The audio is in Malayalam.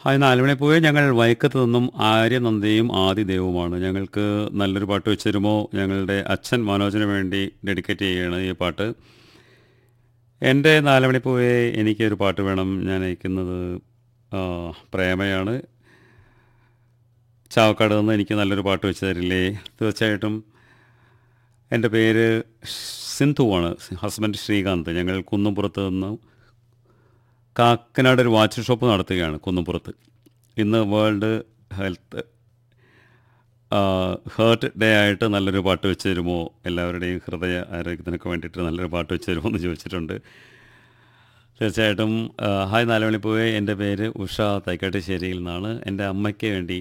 ഹായ് നാലുമണിപ്പൂവെ ഞങ്ങൾ വൈക്കത്ത് നിന്നും ആര്യനന്ദയും ആദിദേവുമാണ് ഞങ്ങൾക്ക് നല്ലൊരു പാട്ട് വെച്ച് തരുമോ ഞങ്ങളുടെ അച്ഛൻ മനോജിന് വേണ്ടി ഡെഡിക്കേറ്റ് ചെയ്യുകയാണ് ഈ പാട്ട് എൻ്റെ നാലുമണിപ്പൂവെ എനിക്കൊരു പാട്ട് വേണം ഞാൻ അയക്കുന്നത് ആ, പ്രേമയാണ് ചാവക്കാട് നിന്ന് എനിക്ക് നല്ലൊരു പാട്ട് വെച്ച് തരില്ലേ തീർച്ചയായിട്ടും എൻ്റെ പേര് സിന്ധുവാണ് ഹസ്ബൻഡ് ശ്രീകാന്ത് ഞങ്ങൾ കുന്നുംപുറത്ത് നിന്ന് കാക്കനാട് ഒരു വാച്ച് ഷോപ്പ് നടത്തുകയാണ് കുന്നുംപുറത്ത് ഇന്ന് വേൾഡ് ഹെൽത്ത് ഹേർട്ട് ഡേ ആയിട്ട് നല്ലൊരു പാട്ട് വെച്ച് തരുമോ എല്ലാവരുടെയും ഹൃദയ ആരോഗ്യത്തിനൊക്കെ വേണ്ടിയിട്ട് നല്ലൊരു പാട്ട് വെച്ച് തരുമോ എന്ന് ചോദിച്ചിട്ടുണ്ട് തീർച്ചയായിട്ടും ആ, ഹായ് നാലുമണിപ്പൂവെ എൻ്റെ പേര് ഉഷ തൈക്കാട്ടുശ്ശേരിയിൽ നിന്നാണ് എൻ്റെ അമ്മയ്ക്ക് വേണ്ടി